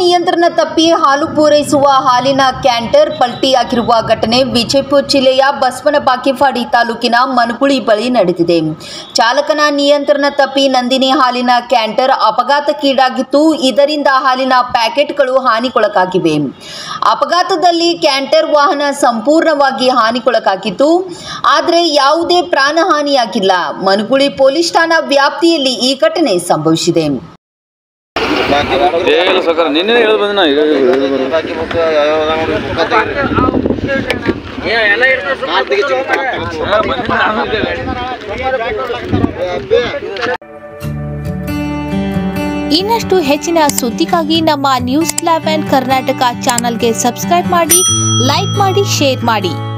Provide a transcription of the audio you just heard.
ನಿಯಂತ್ರಣ ತಪ್ಪಿ ಹಾಲು ಪೂರೈಸುವ ಹಾಲಿನ ಕ್ಯಾಂಟರ್ ಪಲ್ಟಿಯಾಗಿರುವ ಘಟನೆ ವಿಜಯಪುರ ಜಿಲ್ಲೆಯ ಬಸವನ ಬಾಗೇವಾಡಿ ತಾಲೂಕಿನ ಮನಗುಳಿ ಬಳಿ ನಡೆದಿದೆ ಚಾಲಕನ ನಿಯಂತ್ರಣ ತಪ್ಪಿ ನಂದಿನಿ ಹಾಲಿನ ಕ್ಯಾಂಟರ್ ಅಪಘಾತಕ್ಕೀಡಾಗಿದ್ದು ಇದರಿಂದ ಹಾಲಿನ ಪ್ಯಾಕೆಟ್ಗಳು ಹಾನಿಗೊಳಗಾಗಿವೆ ಅಪಘಾತದಲ್ಲಿ ಕ್ಯಾಂಟರ್ ವಾಹನ ಸಂಪೂರ್ಣವಾಗಿ ಹಾನಿಗೊಳಗಾಗಿದ್ದು ಆದರೆ ಯಾವುದೇ ಪ್ರಾಣಹಾನಿಯಾಗಿಲ್ಲ ಮನಗುಳಿ ಪೊಲೀಸ್ ಠಾಣಾ ವ್ಯಾಪ್ತಿಯಲ್ಲಿ ಈ ಘಟನೆ ಸಂಭವಿಸಿದೆ ಇಲ್ಲ ಸಕರ ನಿನ್ನೆ ಹೇಳಿ ಬಂದ ನಾ ಈಗ ಬಾಕಿ ಬುಕ್ ಯಾವ ನೋಡಿ ಬುಕ್ಕ ಇನ್ನಷ್ಟು ಹೆಚ್ಚಿನ ಸುದ್ದಿಗಾಗಿ ನಮ್ಮ ನ್ಯೂಸ್ ಲೆವೆನ್ ಕರ್ನಾಟಕ ಚಾನಲ್ಗೆ ಸಬ್ಸ್ಕ್ರೈಬ್ ಮಾಡಿ ಲೈಕ್ ಮಾಡಿ ಶೇರ್ ಮಾಡಿ